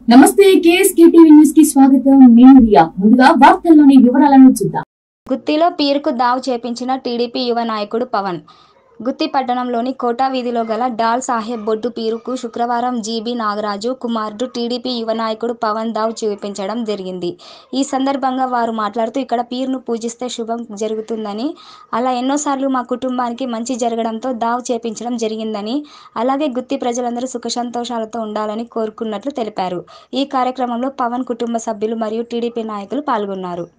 నమస్తే KSK TV news కి స్వాగతం నేను రియా ముందుగా వార్తల్లోని వివరాలను చూద్దాం గుత్తిలో పీరుకు దావ్ చేపించిన టీడీపీ యువ నాయకుడు పవన్ గుత్తి పట్టణంలోని కోటా వీధిలో గల డాల్ సాహెబ్ బొడ్డు పీరుకు శుక్రవారం జీబీ నాగరాజు కుమారుడు టీడీపీ యువ నాయకుడు పవన్ దావ్ చేపించడం జరిగింది ఈ సందర్భంగా వారు మాట్లాడుతూ ఇక్కడ పీరును పూజిస్తే శుభం జరుగుతుందని అలా ఎన్నోసార్లు మా కుటుంబానికి మంచి జరగడంతో దావ్ చేపించడం జరిగిందని అలాగే గుత్తి ప్రజలందరూ సుఖ సంతోషాలతో ఉండాలని కోరుకున్నట్లు తెలిపారు ఈ కార్యక్రమంలో పవన్ కుటుంబ సభ్యులు మరియు టీడీపీ నాయకులు పాల్గొన్నారు